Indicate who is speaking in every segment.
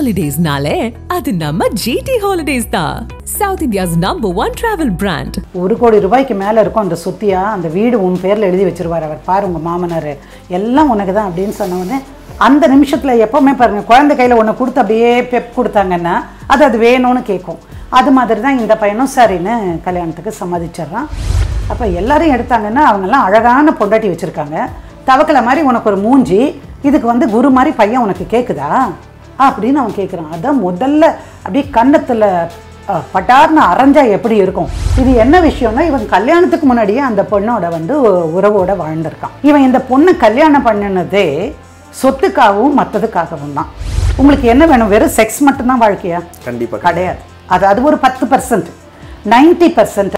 Speaker 1: ஹாலிடேஸ்னாலே அது நம்ம ஜிடி ஹாலிடேஸ் தான் south India's number one travel brand
Speaker 2: ஒரு கோடி ரூபாய்க்கு மேலே இருக்கும் அந்த சொத்தியா அந்த வீடு உன் பேரில் எழுதி வச்சிருவார் அவர் பாரு உங்கள் மாமனார் எல்லாம் உனக்கு தான் அப்படின்னு சொன்ன உடனே அந்த நிமிஷத்தில் எப்போவுமே பாருங்கள் குழந்தை கையில் ஒன்று கொடுத்து அப்படியே பெப் கொடுத்தாங்கன்னா அது அது வேணும்னு கேட்கும் அது மாதிரி தான் இந்த பையனும் சரின்னு கல்யாணத்துக்கு சம்மதிச்சிடுறான் அப்போ எல்லாரும் எடுத்தாங்கன்னா அவங்கெல்லாம் அழகான பொண்டாட்டி வச்சுருக்காங்க தவக்கலை மாதிரி உனக்கு ஒரு மூஞ்சி இதுக்கு வந்து குரு மாதிரி பையன் உனக்கு கேட்குதா அப்படின்னு அவன் கேட்குறான் அதான் முதல்ல அப்படியே கன்னத்தில் அஹ், பட்டார்னு அரைஞ்சா எப்படி இருக்கும் இது என்ன விஷயம்னா இவன் கல்யாணத்துக்கு முன்னாடியே அந்த பொண்ணோட வந்து உறவோட வாழ்ந்திருக்கான் இவன் இந்த பொண்ணை கல்யாணம் பண்ணினதே சொத்துக்காகவும் மற்றதுக்காகவும் தான் உங்களுக்கு என்ன வேணும் வெறும் செக்ஸ் மட்டும்தான் வாழ்க்கையா
Speaker 3: கண்டிப்பா
Speaker 2: கிடையாது அது அது ஒரு பத்து பர்சன்ட் நைன்டி பர்சன்ட்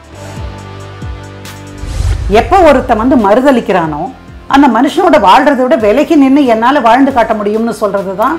Speaker 2: எப்போ ஒருத்தன் வந்து மறுதளிக்கிறானோ அந்த மனுஷனோட வாழ்றதை விட விலகி நின்று என்னால் வாழ்ந்து காட்ட முடியும்னு சொல்றது தான்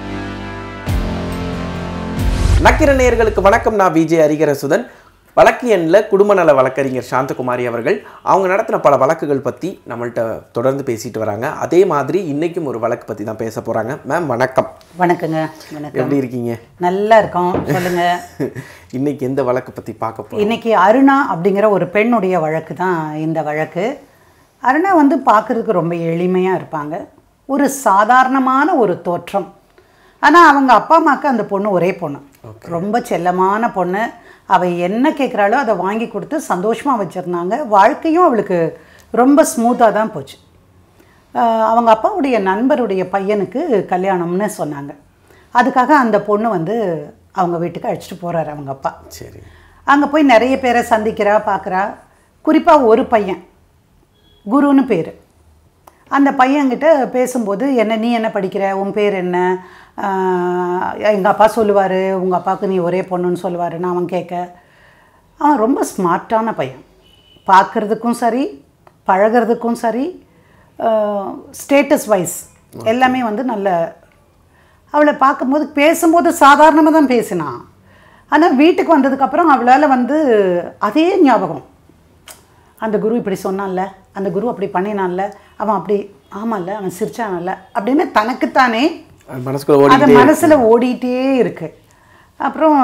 Speaker 3: நக்கிர நேயர்களுக்கு வணக்கம் நான் விஜய் ஹரிகரசுதன் வழக்கு எண்ணில் குடும்ப நல வழக்கறிஞர் சாந்தகுமாரி அவர்கள் அவங்க நடத்தின பல வழக்குகள் பற்றி நம்மள்ட்ட தொடர்ந்து பேசிட்டு வராங்க அதே மாதிரி இன்னைக்கும் ஒரு வழக்கு பற்றி தான் பேச போகிறாங்க மேம் வணக்கம்
Speaker 2: வணக்கங்க வணக்கம்
Speaker 3: எப்படி இருக்கீங்க
Speaker 2: நல்லா இருக்கோம் சொல்லுங்க
Speaker 3: இன்னைக்கு எந்த வழக்கு பற்றி பார்க்க போகிறோம்
Speaker 2: இன்னைக்கு அருணா அப்படிங்கிற ஒரு பெண்ணுடைய வழக்கு தான் இந்த வழக்கு அருணா வந்து பார்க்கறதுக்கு ரொம்ப எளிமையாக இருப்பாங்க ஒரு சாதாரணமான ஒரு தோற்றம் ஆனால் அவங்க அப்பா அம்மாவுக்கு அந்த பொண்ணு ஒரே பொண்ணு ரொம்ப செல்லமான பொண்ணு அவள் என்ன கேட்குறாளோ அதை வாங்கி கொடுத்து சந்தோஷமாக வச்சுருந்தாங்க வாழ்க்கையும் அவளுக்கு ரொம்ப ஸ்மூத்தாக தான் போச்சு ஆஹ் அவங்க அப்பாவுடைய நண்பருடைய பையனுக்கு கல்யாணம்னு சொன்னாங்க அதுக்காக அந்த பொண்ணு வந்து அவங்க வீட்டுக்கு அழைச்சிட்டு போகிறாரு அவங்க அப்பா
Speaker 3: சரி
Speaker 2: அங்கே போய் நிறைய பேரை சந்திக்கிறா பார்க்குறா குறிப்பாக ஒரு பையன் குருன்னு பேர் அந்த பையன்கிட்ட பேசும்போது என்ன நீ என்ன படிக்கிற உன் பேர் என்ன எங்கள் அப்பா சொல்லுவார் உங்கள் அப்பாவுக்கு நீ ஒரே பொண்ணுன்னு சொல்லுவாருன்னு அவன் கேட்க அவன் ரொம்ப ஸ்மார்ட்டான பையன் பார்க்குறதுக்கும் சரி பழகிறதுக்கும் சரி ஸ்டேட்டஸ் வைஸ் எல்லாமே வந்து நல்ல அவளை பார்க்கும்போது பேசும்போது சாதாரணமாக தான் பேசினான் ஆனால் வீட்டுக்கு வந்ததுக்கப்புறம் அவளால் வந்து அதே ஞாபகம் அந்த குரு இப்படி சொன்னான்ல அந்த குரு அப்படி பண்ணினான்ல அவன் அப்படி ஆமாம்ல அவன் சிரிச்சானல்ல அப்படின்னு தனக்குத்தானே
Speaker 3: மனசுக்குள்ள
Speaker 2: அது
Speaker 3: ஓடிக்கிட்டே
Speaker 2: மனசில் ஓடிட்டே இருக்கு அப்புறம்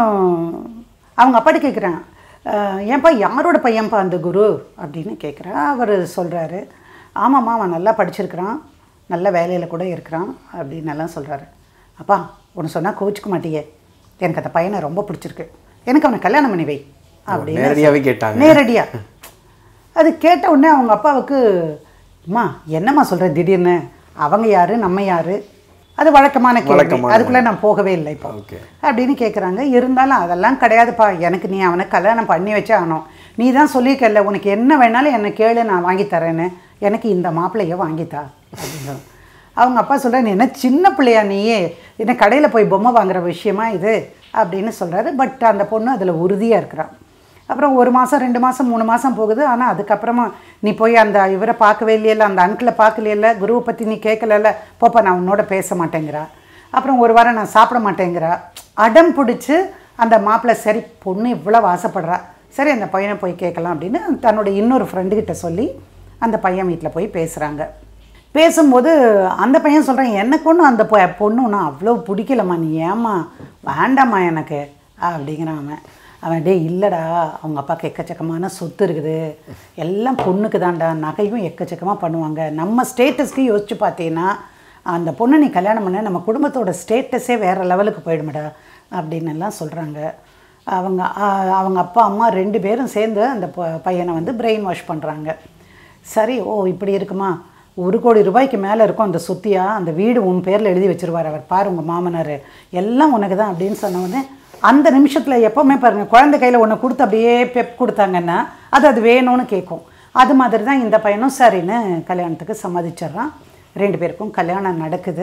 Speaker 2: அவங்க அப்பாட்ட கேட்குறேன் ஏன்பா யாரோட பையன்ப்பா அந்த குரு அப்படின்னு கேட்குறேன் அவர் சொல்கிறாரு ஆமாம்மா அவன் நல்லா படிச்சிருக்கிறான் நல்ல வேலையில் கூட இருக்கிறான் அப்படின்னு எல்லாம் சொல்கிறாரு அப்பா ஒன்று சொன்னால் கோச்சிக்க மாட்டியே எனக்கு அந்த பையனை ரொம்ப பிடிச்சிருக்கு எனக்கு அவனை கல்யாணம் பண்ணி வை அப்படின்னு
Speaker 3: நேரடியாவே கேட்டாங்க
Speaker 2: நேரடியா அது கேட்ட உடனே அவங்க அப்பாவுக்கு அம்மா என்னம்மா சொல்கிற திடீர்னு அவங்க யாரு நம்ம யாரு அது வழக்கமான கேள்வி
Speaker 3: வழக்கமான
Speaker 2: அதுக்குள்ளே நான் போகவே இல்லை இப்போ
Speaker 3: ஓகே
Speaker 2: அப்படின்னு கேட்குறாங்க இருந்தாலும் அதெல்லாம் கிடையாதுப்பா எனக்கு நீ அவனை கல்யாணம் பண்ணி வச்சே ஆகணும் நீ தான் சொல்லியிருக்கல உனக்கு என்ன வேணாலும் என்னை கேளு நான் வாங்கி தரேன்னு எனக்கு இந்த மாப்பிள்ளைய வாங்கித்தா அப்படின்னு அவங்க அப்பா சொல்கிறார் நீ என்ன சின்ன பிள்ளையா நீயே என்ன கடையில் போய் பொம்மை வாங்குற விஷயமா இது அப்படின்னு சொல்கிறாரு பட் அந்த பொண்ணு அதில் உறுதியாக இருக்கிறான் அப்புறம் ஒரு மாதம் ரெண்டு மாதம் மூணு மாதம் போகுது ஆனால் அதுக்கப்புறமா நீ போய் அந்த இவரை பார்க்கவே இல்லையில அந்த அங்கிளை பார்க்கலையில குருவை பற்றி நீ கேட்கலல்ல போப்பா நான் உன்னோட பேச மாட்டேங்கிறா அப்புறம் ஒரு வாரம் நான் சாப்பிட மாட்டேங்கிறா அடம் பிடிச்சி அந்த மாப்பிள்ளை சரி பொண்ணு இவ்வளோ ஆசைப்படுறா சரி அந்த பையனை போய் கேட்கலாம் அப்படின்னு தன்னோட இன்னொரு ஃப்ரெண்டுக்கிட்ட சொல்லி அந்த பையன் வீட்டில் போய் பேசுகிறாங்க பேசும்போது அந்த பையன் சொல்கிறேன் எனக்கு ஒன்றும் அந்த பொ- பொண்ணு ஒன்றும் அவ்வளோ பிடிக்கலம்மா நீ ஏம்மா வேண்டாம்மா எனக்கு அப்படிங்கிறான் அவன் அவன் டே இல்லைடா அவங்க அப்பாவுக்கு எக்கச்சக்கமான சொத்து இருக்குது எல்லாம் பொண்ணுக்கு தான்டா நகையும் எக்கச்சக்கமாக பண்ணுவாங்க நம்ம ஸ்டேட்டஸ்க்கு யோசிச்சு பார்த்தீங்கன்னா அந்த பொண்ணை நீ கல்யாணம் பண்ண நம்ம குடும்பத்தோட ஸ்டேட்டஸே வேறு லெவலுக்கு போயிடுமேடா அப்படின்னு எல்லாம் சொல்கிறாங்க அவங்க ஆ- அவங்க அப்பா அம்மா ரெண்டு பேரும் சேர்ந்து அந்த ப- பையனை வந்து பிரெயின் வாஷ் பண்ணுறாங்க சரி ஓ இப்படி இருக்குமா ஒரு கோடி ரூபாய்க்கு மேலே இருக்கும் அந்த சொத்தியா அந்த வீடு உன் பேரில் எழுதி வச்சிருவார் அவர் பாரு உங்கள் மாமனார் எல்லாம் உனக்கு தான் அப்படின்னு சொன்ன உடனே அந்த நிமிஷத்தில் எப்போவுமே பாருங்கள் குழந்தை கையில் ஒன்று கொடுத்து அப்படியே பெப் கொடுத்தாங்கன்னா அது அது வேணும்னு கேட்கும் அது மாதிரி தான் இந்த பையனும் சரின்னு கல்யாணத்துக்கு சம்மதிச்சிடுறான் ரெண்டு பேருக்கும் கல்யாணம் நடக்குது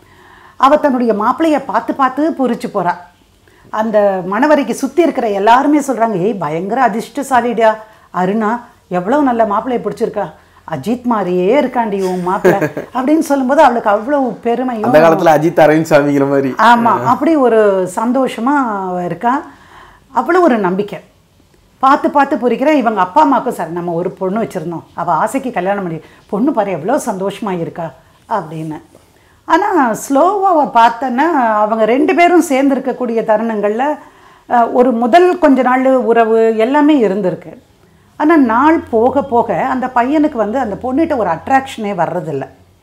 Speaker 2: அவ தன்னுடைய மாப்பிள்ளைய பார்த்து பார்த்து பொறிச்சு போறா அந்த மணவரைக்கு சுற்றி இருக்கிற எல்லாருமே சொல்கிறாங்க ஏய் பயங்கர அதிர்ஷ்டசாலிடா அருணா எவ்வளோ நல்ல மாப்பிள்ளைய பிடிச்சிருக்கா அஜித் மாதிரியே இருக்காண்டி உன் மாப்பிள்ளை அப்படின்னு சொல்லும்போது அவளுக்கு அவ்வளோ பெருமையும்
Speaker 3: அந்த காலத்துல அஜித் அரவிந்த் சாமிங்கிற மாதிரி
Speaker 2: ஆமாம் அப்படி ஒரு சந்தோஷமாக இருக்கா அவ்வளோ ஒரு நம்பிக்கை பார்த்து பார்த்து பொறிக்கிறேன் இவங்க அப்பா அம்மாவுக்கும் சார் நம்ம ஒரு பொண்ணு வச்சுருந்தோம் அவள் ஆசைக்கு கல்யாணம் பண்ணி பொண்ணு பாரு எவ்வளோ சந்தோஷமாக இருக்கா அப்படின்னு ஆனால் ஸ்லோவாக பார்த்தோன்னா அவங்க ரெண்டு பேரும் சேர்ந்து இருக்கக்கூடிய தருணங்களில் அஹ், ஒரு முதல் கொஞ்ச நாள் உறவு எல்லாமே இருந்திருக்கு ஆனால் நாள் போக போக அந்த பையனுக்கு வந்து அந்த பொண்ணுகிட்ட ஒரு அட்ராக்ஷனே வர்றதில்ல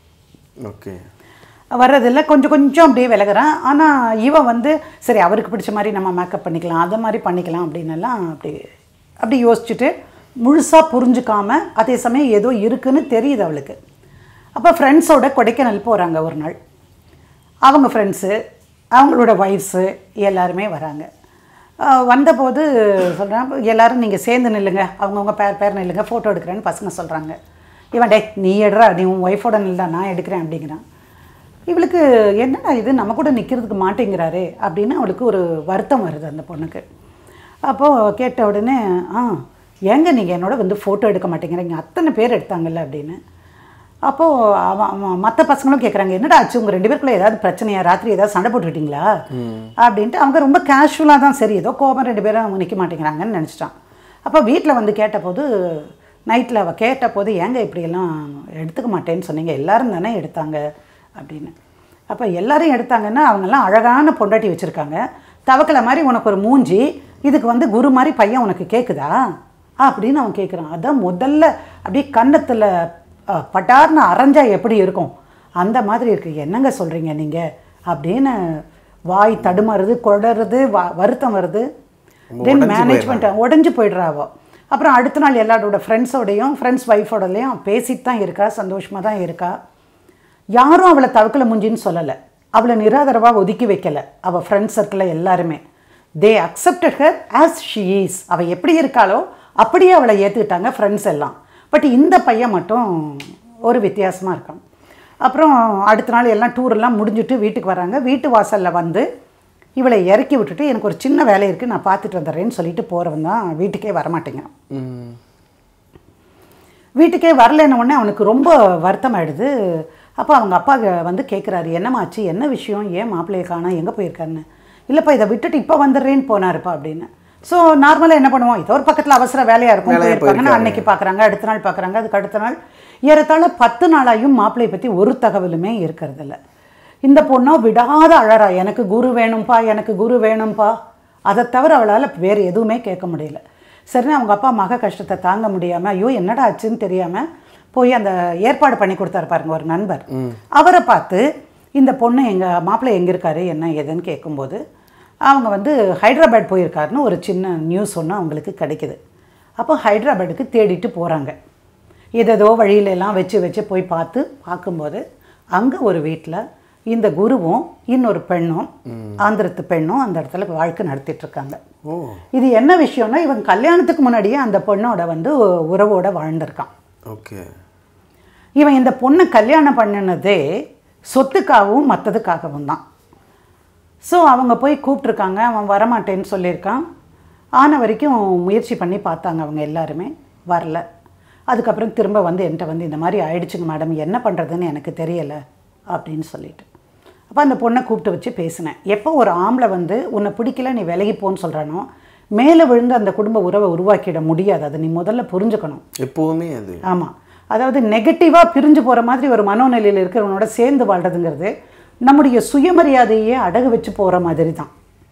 Speaker 3: ஓகே
Speaker 2: வர்றதில்ல கொஞ்சம் கொஞ்சம் அப்படியே விலகுறான் ஆனால் இவன் வந்து சரி அவருக்கு பிடிச்ச மாதிரி நம்ம மேக்கப் பண்ணிக்கலாம் அதை மாதிரி பண்ணிக்கலாம் அப்படின்னு எல்லாம் அப்படி அப்படி யோசிச்சுட்டு முழுசாக புரிஞ்சுக்காம அதே சமயம் ஏதோ இருக்குன்னு தெரியுது அவளுக்கு அப்போ ஃப்ரெண்ட்ஸோட கொடைக்கானல் போகிறாங்க ஒரு நாள் அவங்க ஃப்ரெண்ட்ஸு அவங்களோட ஒய்ஃப்ஸு எல்லாருமே வராங்க ஆஹ் வந்தபோது சொல்கிறேன் எல்லாரும் நீங்கள் சேர்ந்து நில்லுங்க அவங்கவுங்க பேர் பேர் நில்லுங்க ஃபோட்டோ எடுக்கிறேன்னு பசங்க சொல்கிறாங்க இவன் டே நீ எடுறா நீ உன் ஒய்ஃபோட நில்டா நான் எடுக்கிறேன் அப்படிங்கிறான் இவளுக்கு என்னடா இது நம்ம கூட நிற்கிறதுக்கு மாட்டேங்கிறாரே அப்படின்னு அவளுக்கு ஒரு வருத்தம் வருது அந்த பொண்ணுக்கு அப்போது கேட்ட உடனே ஆ ஏங்க நீங்கள் என்னோட வந்து ஃபோட்டோ எடுக்க மாட்டேங்கிறீங்க அத்தனை பேர் எடுத்தாங்கல்ல அப்படின்னு அப்போது அவன் மற்ற பசங்களும் கேட்குறாங்க என்னடா ஆச்சு உங்கள் ரெண்டு பேருக்குள்ள ஏதாவது பிரச்சனையா ராத்திரி ஏதாவது சண்டை போட்டுக்கிட்டீங்களா அப்படின்ட்டு அவங்க ரொம்ப கேஷுவலாக தான் சரி ஏதோ கோபம் ரெண்டு பேரும் அவங்க நிற்க மாட்டேங்கிறாங்கன்னு நினச்சிட்டான் அப்போ வீட்டில் வந்து கேட்டபோது நைட்டில் அவள் கேட்டபோது ஏங்க இப்படியெல்லாம் எடுத்துக்க மாட்டேன்னு சொன்னீங்க எல்லாரும் தானே எடுத்தாங்க அப்படின்னு அப்போ எல்லாரும் எடுத்தாங்கன்னா அவங்கெல்லாம் அழகான பொண்டாட்டி வச்சுருக்காங்க தவக்கலை மாதிரி உனக்கு ஒரு மூஞ்சி இதுக்கு வந்து குரு மாதிரி பையன் உனக்கு கேட்குதா அப்படின்னு அவன் கேட்குறான் அதான் முதல்ல அப்படியே கன்னத்தில் பட்டார்னு அரைஞ்சா எப்படி இருக்கும் அந்த மாதிரி இருக்குது என்னங்க சொல்கிறீங்க நீங்கள் அப்படின்னு வாய் தடுமாறுது குடறுது வ வருத்தம் வருது தென்
Speaker 3: உடைஞ்சு
Speaker 2: மேனேஜ்மெண்ட் உடஞ்சி போயிடுறா அவ அப்புறம் அடுத்த நாள் எல்லாரோட ஃப்ரெண்ட்ஸோடையும் ஃப்ரெண்ட்ஸ் ஒய்ஃபோடலையும் பேசிட்டு தான் இருக்கா சந்தோஷமாக தான் இருக்கா யாரும் அவளை தவக்கல முஞ்சின்னு சொல்லலை அவளை நிராதரவாக ஒதுக்கி வைக்கல அவள் ஃப்ரெண்ட்ஸ் சர்க்கிளில் எல்லாருமே they accepted her as she is அவள் எப்படி இருக்காளோ அப்படியே அவளை ஏற்றுக்கிட்டாங்க ஃப்ரெண்ட்ஸ் எல்லாம் பட் இந்த பையன் மட்டும் ஒரு வித்தியாசமாக இருக்கான் அப்புறம் அடுத்த நாள் எல்லாம் டூரெல்லாம் முடிஞ்சுட்டு வீட்டுக்கு வராங்க வீட்டு வாசலில் வந்து இவளை இறக்கி விட்டுட்டு எனக்கு ஒரு சின்ன வேலை இருக்குது நான் பார்த்துட்டு வந்துடுறேன்னு சொல்லிட்டு போகிறவன் தான் வீட்டுக்கே வரமாட்டேங்கிறான்
Speaker 3: ம்
Speaker 2: வீட்டுக்கே வரலைன்ன உடனே அவனுக்கு ரொம்ப வருத்தமாயிடுது அப்போ அவங்க அப்பா க- வந்து கேட்குறாரு என்னமாச்சு என்ன விஷயம் ஏன் மாப்பிள்ளையை காணோம் எங்கே போயிருக்காருன்னு இல்லைப்பா இதை விட்டுட்டு இப்போ வந்துடுறேன்னு போனாருப்பா அப்படின்னு ஸோ நார்மலாக என்ன பண்ணுவோம் ஏதோ ஒரு பக்கத்தில் அவசர வேலையாக இருக்கும்
Speaker 3: வேலையா
Speaker 2: போயிருப்பாங்கன்னா
Speaker 3: போயிருக்காரு.
Speaker 2: அன்னைக்கு பார்க்குறாங்க அடுத்த நாள் பார்க்குறாங்க அதுக்கு அடுத்த நாள் ஏறத்தாழ பத்து நாளாயும் மாப்பிள்ளையை பற்றி ஒரு தகவலுமே இருக்கிறதில்ல இந்த பொண்ணோ விடாத அழறா எனக்கு குரு வேணும்ப்பா எனக்கு குரு வேணும்ப்பா அதை தவிர அவளால் வேறு எதுவுமே கேட்க முடியல சரின்னு அவங்க அப்பா மக கஷ்டத்தை தாங்க முடியாமல் ஐயோ என்னடா ஆச்சுன்னு தெரியாமல் போய் அந்த ஏற்பாடு பண்ணி கொடுத்தாரு பாருங்க ஒரு நண்பர் அவரை பார்த்து இந்த பொண்ணு எங்கள் மாப்பிள்ளை எங்கே இருக்காரு என்ன ஏதுன்னு கேட்கும்போது அவங்க வந்து ஹைதராபாத் போயிருக்காருன்னு ஒரு சின்ன நியூஸ் ஒன்று அவங்களுக்கு கிடைக்குது அப்போ ஹைதராபாத்துக்கு தேடிட்டு போகிறாங்க ஏதேதோ வழியில எல்லாம் வச்சு வச்சு போய் பார்த்து பார்க்கும்போது அங்கே ஒரு வீட்டில் இந்த குருவும் இன்னொரு பெண்ணும் ஆந்திரத்து பெண்ணும் அந்த இடத்துல வாழ்க்கை நடத்திட்டு இருக்காங்க
Speaker 3: ஓ
Speaker 2: இது என்ன விஷயம்னா இவன் கல்யாணத்துக்கு முன்னாடியே அந்த பொண்ணோட வந்து உறவோட வாழ்ந்திருக்கான்
Speaker 3: ஓகே
Speaker 2: இவன் இந்த பொண்ணை கல்யாணம் பண்ணினதே சொத்துக்காகவும் மற்றதுக்காகவும் தான் ஸோ அவங்க போய் கூப்பிட்ருக்காங்க அவன் வரமாட்டேன்னு சொல்லியிருக்கான் ஆன வரைக்கும் முயற்சி பண்ணி பார்த்தாங்க அவங்க எல்லாருமே வரல அதுக்கப்புறம் திரும்ப வந்து என்கிட்ட வந்து இந்த மாதிரி ஆயிடுச்சுங்க மேடம் என்ன பண்ணுறதுன்னு எனக்கு தெரியலை அப்படின்னு சொல்லிட்டு அப்போ அந்த பொண்ணை கூப்பிட்டு வச்சு பேசினேன் எப்போ ஒரு ஆம்பளை வந்து உன்னை பிடிக்கல நீ விலகி போன்னு சொல்கிறானோ மேலே விழுந்து அந்த குடும்ப உறவை உருவாக்கிட முடியாது அதை நீ முதல்ல புரிஞ்சுக்கணும்
Speaker 3: எப்போவுமே அது
Speaker 2: ஆமாம் அதாவது நெகட்டிவாக பிரிஞ்சு போகிற மாதிரி ஒரு மனோநிலையில் இருக்கிறவனோட சேர்ந்து வாழ்றதுங்கிறது நம்முடைய சுயமரியாதையே அடகு வச்சு போகிற மாதிரி தான்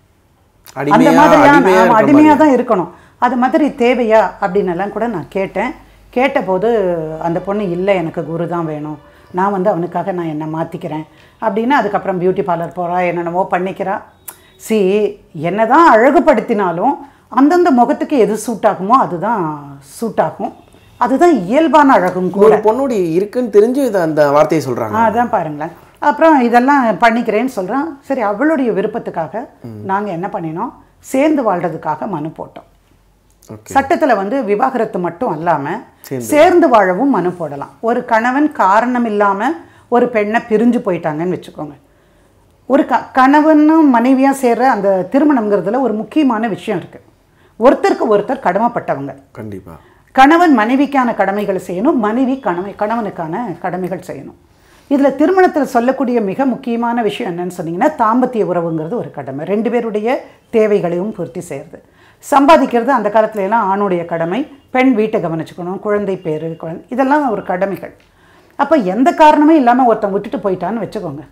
Speaker 2: அந்த
Speaker 3: அடிமையா
Speaker 2: மாதிரியான
Speaker 3: அடிமையா
Speaker 2: ஆமா,
Speaker 3: இருக்கிற
Speaker 2: அடிமையா
Speaker 3: மாதிரி.
Speaker 2: தான் இருக்கணும் அது மாதிரி தேவையா அப்படின்னு எல்லாம் கூட நான் கேட்டேன் கேட்டபோது அந்த பொண்ணு இல்லை எனக்கு குரு தான் வேணும் நான் வந்து அவனுக்காக நான் என்னை மாற்றிக்கிறேன் அப்படின்னு அதுக்கப்புறம் பியூட்டி பார்லர் போகிறா என்னென்னமோ பண்ணிக்கிறா சி என்னதான் அழகுபடுத்தினாலும் அந்தந்த முகத்துக்கு எது சூட் ஆகுமோ அதுதான் சூட் ஆகும் அதுதான் இயல்பான அழகும் கூட
Speaker 3: ஒரு பொண்ணுடைய இருக்குன்னு தெரிஞ்சு இதை அந்த வார்த்தையை சொல்றாங்க
Speaker 2: ஆ, அதான் பாருங்களேன் அப்புறம் இதெல்லாம் பண்ணிக்கிறேன்னு சொல்கிறான் சரி அவளுடைய விருப்பத்துக்காக நாங்கள் என்ன பண்ணினோம் சேர்ந்து வாழ்றதுக்காக மனு போட்டோம்
Speaker 3: ஓகே
Speaker 2: சட்டத்தில் வந்து விவாகரத்து மட்டும் அல்லாமல்
Speaker 3: சேர்ந்து.
Speaker 2: சேர்ந்து வாழவும் மனு போடலாம் ஒரு கணவன் காரணம் இல்லாமல் ஒரு பெண்ணை பிரிஞ்சு போயிட்டாங்கன்னு வச்சுக்கோங்க ஒரு க கணவனும் மனைவியாக சேர்ற அந்த திருமணம்ங்கிறதுல ஒரு முக்கியமான விஷயம் இருக்குது ஒருத்தருக்கு ஒருத்தர் கடமைப்பட்டவங்க
Speaker 3: கண்டிப்பா
Speaker 2: கணவன் மனைவிக்கான கடமைகளை செய்யணும் மனைவி கணவை கணவனுக்கான கடமைகள் செய்யணும் இதில் திருமணத்தில் சொல்லக்கூடிய மிக முக்கியமான விஷயம் என்னன்னு சொன்னீங்கன்னா தாம்பத்திய உறவுங்கிறது ஒரு கடமை ரெண்டு பேருடைய தேவைகளையும் பூர்த்தி செய்கிறது சம்பாதிக்கிறது அந்த காலத்துல எல்லாம் ஆணுடைய கடமை பெண் வீட்டை கவனிச்சுக்கணும் குழந்தை பேரு குழந்தை இதெல்லாம் ஒரு கடமைகள் அப்போ எந்த காரணமே இல்லாமல் ஒருத்தன் விட்டுட்டு போயிட்டான்னு வச்சுக்கோங்க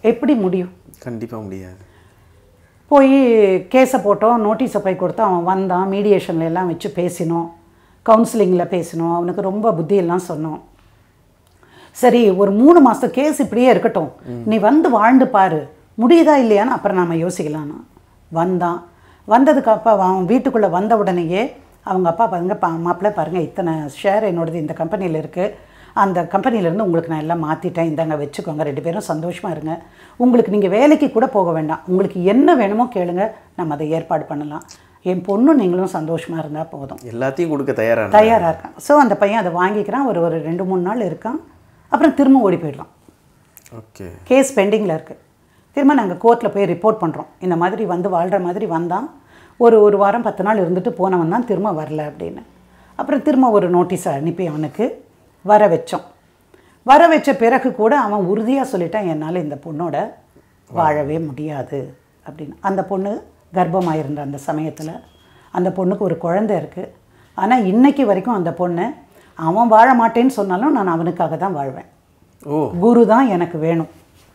Speaker 2: எப்படி முடியும்
Speaker 3: கண்டிப்பா முடியாது
Speaker 2: போய் கேஸை போட்டோம் நோட்டீஸை போய் கொடுத்தோம் அவன் வந்தான் மீடியேஷன்ல எல்லாம் வச்சு பேசினோம் கவுன்சிலிங்கில் பேசினோம் அவனுக்கு ரொம்ப புத்தியெல்லாம் சொன்னோம் சரி ஒரு மூணு மாதம் கேஸ் இப்படியே இருக்கட்டும் நீ வந்து வாழ்ந்து பாரு முடியுதா இல்லையான்னு அப்புறம் நாம யோசிக்கலாம்னா வந்தான் வந்ததுக்கு அப்பா அவன் வீட்டுக்குள்ளே வந்த உடனேயே அவங்க அப்பா பாருங்க பா மாப்பிள்ளை பாருங்கள் இத்தனை ஷேர் என்னோடது இந்த கம்பெனியில் இருக்குது அந்த கம்பெனிலேருந்து உங்களுக்கு நான் எல்லாம் மாற்றிட்டேன் இந்தாங்க வச்சுக்கோங்க ரெண்டு பேரும் சந்தோஷமாக இருங்க உங்களுக்கு நீங்கள் வேலைக்கு கூட போக வேண்டாம் உங்களுக்கு என்ன வேணுமோ கேளுங்க நம்ம அதை ஏற்பாடு பண்ணலாம் என் பொண்ணும் நீங்களும் சந்தோஷமாக இருந்தால் போதும்
Speaker 3: எல்லாத்தையும் கொடுக்க தயாரான
Speaker 2: தயாராக இருக்கான் ஸோ அந்த பையன் அதை வாங்கிக்கிறான் ஒரு ஒரு ரெண்டு மூணு நாள் இருக்கான் அப்புறம் திரும்ப ஓடி போயிடுறான்
Speaker 3: ஓகே
Speaker 2: கேஸ் பெண்டிங்கில் இருக்குது திரும்ப நாங்கள் கோர்ட்டில் போய் ரிப்போர்ட் பண்ணுறோம் இந்த மாதிரி வந்து வாழ்கிற மாதிரி வந்தான் ஒரு ஒரு வாரம் பத்து நாள் இருந்துட்டு போனவன் தான் திரும்ப வரல அப்படின்னு அப்புறம் திரும்ப ஒரு நோட்டீஸை அனுப்பி அவனுக்கு வர வச்சோம் வர வச்ச பிறகு கூட அவன் உறுதியாக சொல்லிட்டான் என்னால் இந்த பொண்ணோட வாழவே முடியாது அப்படின்னு அந்த பொண்ணு கர்ப்பமாக இருந்த அந்த சமயத்தில் அந்த பொண்ணுக்கு ஒரு குழந்தை இருக்குது ஆனால் இன்னைக்கு வரைக்கும் அந்த பொண்ணு அவன் வாழ மாட்டேன்னு சொன்னாலும் நான் அவனுக்காக தான் வாழ்வேன்
Speaker 3: ஓ
Speaker 2: குரு தான் எனக்கு வேணும்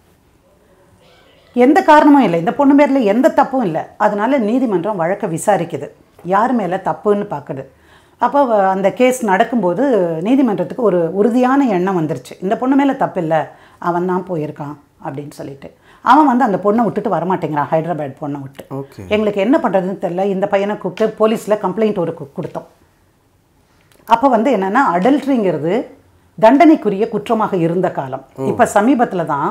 Speaker 2: எந்த காரணமும் இல்லை இந்த பொண்ணு பேரில் எந்த தப்பும் இல்லை அதனால நீதிமன்றம் வழக்கை விசாரிக்குது யார் மேலே தப்புன்னு பார்க்குது அப்போ வ- அந்த கேஸ் நடக்கும்போது நீதிமன்றத்துக்கு ஒரு உறுதியான எண்ணம் வந்துருச்சு இந்த பொண்ணு மேலே தப்பு இல்லை அவன் தான் போயிருக்கான் அப்படின்னு சொல்லிட்டு அவன் வந்து அந்த பொண்ணை விட்டுட்டு வரமாட்டேங்கிறான் ஹைதராபாத் பொண்ணை விட்டு
Speaker 3: ஓகே
Speaker 2: எங்களுக்கு என்ன பண்ணுறதுன்னு தெரியல இந்த பையனை கூப்பிட்டு போலீஸில் கம்ப்ளைண்ட் ஒரு கு- கொடுத்தோம் அப்போ வந்து என்னென்னா அடல்ட்ரிங்கிறது தண்டனைக்குரிய குற்றமாக இருந்த காலம் இப்போ சமீபத்தில் தான்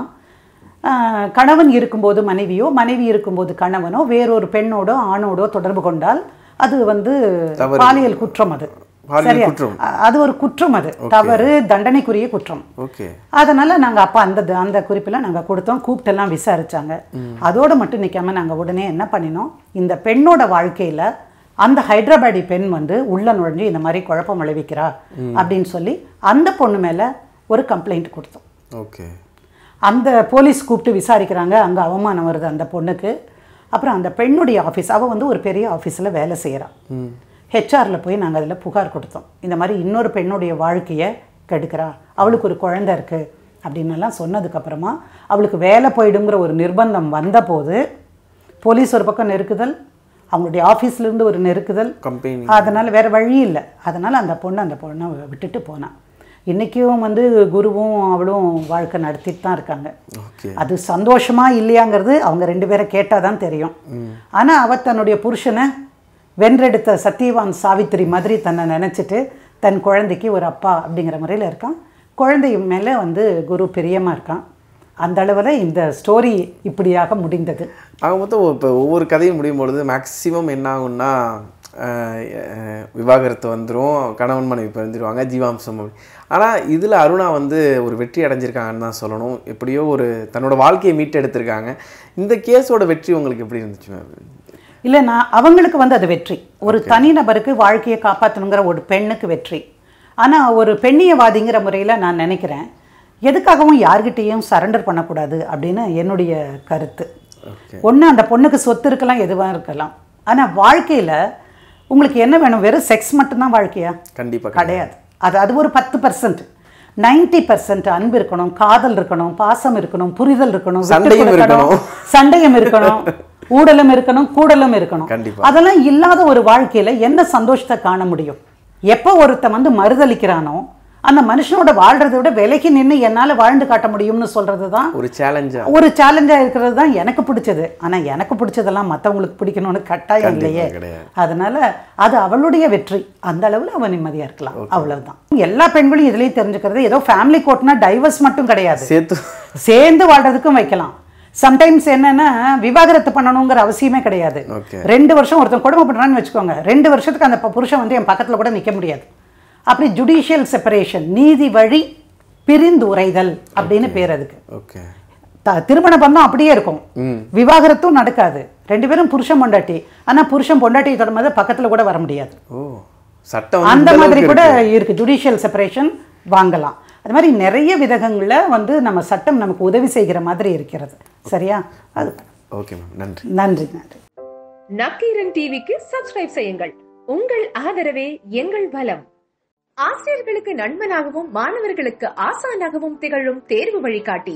Speaker 2: ஆஹ், கணவன் இருக்கும்போது மனைவியோ மனைவி இருக்கும்போது கணவனோ வேறொரு பெண்ணோடோ ஆணோடோ தொடர்பு கொண்டால் அது வந்து
Speaker 3: தவறு.
Speaker 2: பாலியல் குற்றம் அது
Speaker 3: பாலியல்
Speaker 2: சரியா?
Speaker 3: குற்றம்.
Speaker 2: அ- அது ஒரு குற்றம் அது தவறு தண்டனைக்குரிய குற்றம்
Speaker 3: ஓகே
Speaker 2: அதனால நாங்க அப்போ அந்த அந்த குறிப்பில் நாங்க கொடுத்தோம் கூப்பிட்டெல்லாம் விசாரிச்சாங்க அதோட மட்டும் நிக்காம நாங்க உடனே என்ன பண்ணினோம் இந்த பெண்ணோட வாழ்க்கையில அந்த ஹைதராபாடி பெண் வந்து உள்ள நுழைஞ்சு இந்த மாதிரி குழப்பம் விளைவிக்கிறா அப்படின்னு சொல்லி அந்த பொண்ணு மேல ஒரு கம்ப்ளைண்ட் கொடுத்தோம்
Speaker 3: ஓகே
Speaker 2: அந்த போலீஸ் கூப்பிட்டு விசாரிக்கிறாங்க அங்கே அவமானம் வருது அந்த பொண்ணுக்கு அப்புறம் அந்த பெண்ணுடைய ஆஃபீஸ் அவள் வந்து ஒரு பெரிய ஆஃபீஸில் வேலை செய்கிறா ஹெச்ஆரில் போய் நாங்கள் அதில் புகார் கொடுத்தோம் இந்த மாதிரி இன்னொரு பெண்ணுடைய வாழ்க்கையை கெடுக்கிறா அவளுக்கு ஒரு குழந்தை இருக்குது அப்படின்னு எல்லாம் சொன்னதுக்கப்புறமா அவளுக்கு வேலை போயிடுங்கிற ஒரு நிர்பந்தம் வந்தபோது போலீஸ் ஒரு பக்கம் நெருக்குதல் அவங்களுடைய ஆஃபீஸ்லேருந்து ஒரு நெருக்குதல்
Speaker 3: கம்பெனி
Speaker 2: அதனால் வேற வழி இல்லை அதனால் அந்த பொண்ணு அந்த பொண்ணை விட்டுட்டு போனான் இன்றைக்கும் வந்து குருவும் அவளும் வாழ்க்கை நடத்திட்டு தான் இருக்காங்க
Speaker 3: ஓகே
Speaker 2: அது சந்தோஷமா இல்லையாங்கிறது அவங்க ரெண்டு பேரை கேட்டால் தான் தெரியும் ஆனால் அவ தன்னுடைய புருஷனை வென்றெடுத்த சத்தியவான் சாவித்திரி மாதிரி தன்னை நினச்சிட்டு தன் குழந்தைக்கு ஒரு அப்பா அப்படிங்கிற முறையில் இருக்கான் குழந்தை மேலே வந்து குரு பிரியமாக இருக்கான் அந்த அளவில் இந்த ஸ்டோரி இப்படியாக முடிந்தது
Speaker 3: ஆக மொத்தம் இப்போ ஒவ்வொரு கதையும் முடியும் பொழுது மேக்ஸிமம் என்ன ஆகும்னா அஹ், அஹ், விவாகரத்து வந்துடும் கணவன் மனைவி பிரிஞ்சிருவாங்க ஜீவாம்சம் அப்படி ஆனால் இதில் அருணா வந்து ஒரு வெற்றி அடைஞ்சிருக்காங்கன்னு தான் சொல்லணும் எப்படியோ ஒரு தன்னோட வாழ்க்கையை மீட்டு எடுத்திருக்காங்க இந்த கேஸோட வெற்றி உங்களுக்கு எப்படி இருந்துச்சு மேம்
Speaker 2: இல்லை நான் அவங்களுக்கு வந்து அது வெற்றி ஒரு தனிநபருக்கு வாழ்க்கையை காப்பாற்றணுங்கிற ஒரு பெண்ணுக்கு வெற்றி ஆனால் ஒரு பெண்ணியவாதிங்கிற முறையில் நான் நினைக்கிறேன் எதுக்காகவும் யார்கிட்டேயும் சரண்டர் பண்ணக்கூடாது அப்படின்னு என்னுடைய கருத்து
Speaker 3: ஓகே
Speaker 2: ஒன்று அந்த பொண்ணுக்கு சொத்து இருக்கலாம் எதுவாக இருக்கலாம் ஆனால் வாழ்க்கையில் உங்களுக்கு என்ன வேணும் வெறும் செக்ஸ் மட்டும்தான் வாழ்க்கையா
Speaker 3: கண்டிப்பாக
Speaker 2: கிடையாது அது அது ஒரு பத்து பர்சன்ட் நைன்டி பர்சன்ட் அன்பு இருக்கணும் காதல் இருக்கணும் பாசம் இருக்கணும் புரிதல் இருக்கணும் விட்டு
Speaker 3: சண்டையும்
Speaker 2: கொடுக்கணும்,
Speaker 3: இருக்கணும்.
Speaker 2: சண்டையும் இருக்கணும் ஊடலும் இருக்கணும் கூடலும் இருக்கணும்
Speaker 3: கண்டிப்பா.
Speaker 2: அதெல்லாம் இல்லாத ஒரு வாழ்க்கையில என்ன சந்தோஷத்தை காண முடியும் எப்போ ஒருத்தன் வந்து மறுதளிக்கிறானோ அந்த மனுஷனோட வாழ்றதை விட விலகி நின்று என்னால வாழ்ந்து காட்ட முடியும்னு சொல்றது தான்
Speaker 3: ஒரு சேலஞ்சா
Speaker 2: ஒரு சேலஞ்சா இருக்கிறது தான் எனக்கு பிடிச்சது ஆனா எனக்கு பிடிச்சதெல்லாம் மத்தவங்களுக்கு பிடிக்கணும்னு கட்டாயம்
Speaker 3: கண்டிப்பா
Speaker 2: இல்லையே
Speaker 3: கிடையாது.
Speaker 2: அதனால அது அவளுடைய வெற்றி அந்த அளவுல அவன் நிம்மதியா இருக்கலாம் அவ்வளவுதான் எல்லா பெண்களும் இதுலயும் தெரிஞ்சுக்கிறது ஏதோ ஃபேமிலி கோர்ட்னா டைவர்ஸ் மட்டும் கிடையாது
Speaker 3: சேர்த்து
Speaker 2: சேர்ந்து வாழ்றதுக்கும் வைக்கலாம் சம்டைம்ஸ் என்னன்னா விவாகரத்து பண்ணணுங்கிற அவசியமே கிடையாது
Speaker 3: ஓகே
Speaker 2: ரெண்டு வருஷம் ஒருத்தன் கொடுமை பண்றான்னு வச்சுக்கோங்க ரெண்டு வருஷத்துக்கு அந்த ப- புருஷன் வந்து என் பக்கத்துல கூட நிக்க முடியாது அப்படி ஜுடிஷியல் செப்பரேஷன் நீதி வழி பிரிந்து உரைதல் அப்படின்னு பேர் அதுக்கு
Speaker 3: ஓகே
Speaker 2: த- திருமண பந்தம் அப்படியே இருக்கும் விவாகரத்தும் நடக்காது ரெண்டு பேரும் புருஷன் பொண்டாட்டி ஆனா புருஷன் பொண்டாட்டியை தொடர்ந்து பக்கத்துல கூட வர முடியாது
Speaker 3: ஓ சட்டம் வந்து
Speaker 2: அந்த
Speaker 3: இந்த
Speaker 2: மாதிரி
Speaker 3: அளவுக்கு
Speaker 2: கூட
Speaker 3: இருக்கு.
Speaker 2: இருக்கு ஜுடிஷியல் செப்பரேஷன் வாங்கலாம் அது மாதிரி நிறைய விதங்கள்ல வந்து நம்ம சட்டம் நமக்கு உதவி செய்கிற மாதிரி இருக்கிறது சரியா அது
Speaker 3: ஓகே மேம் நன்றி
Speaker 2: நன்றி நன்றி
Speaker 4: நக்கீரன் டிவிக்கு சப்ஸ்கிரைப் செய்யுங்கள் உங்கள் ஆதரவே எங்கள் பலம் ஆசிரியர்களுக்கு நண்பனாகவும் மாணவர்களுக்கு ஆசானாகவும் திகழும் தேர்வு வழிகாட்டி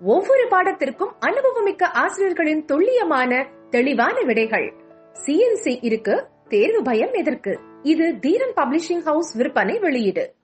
Speaker 4: ஒவ்வொரு பாடத்திற்கும் அனுபவமிக்க ஆசிரியர்களின் துல்லியமான தெளிவான விடைகள் சிஎன்சி இருக்கு தேர்வு பயம் எதற்கு இது தீரன் பப்ளிஷிங் ஹவுஸ் விற்பனை வெளியீடு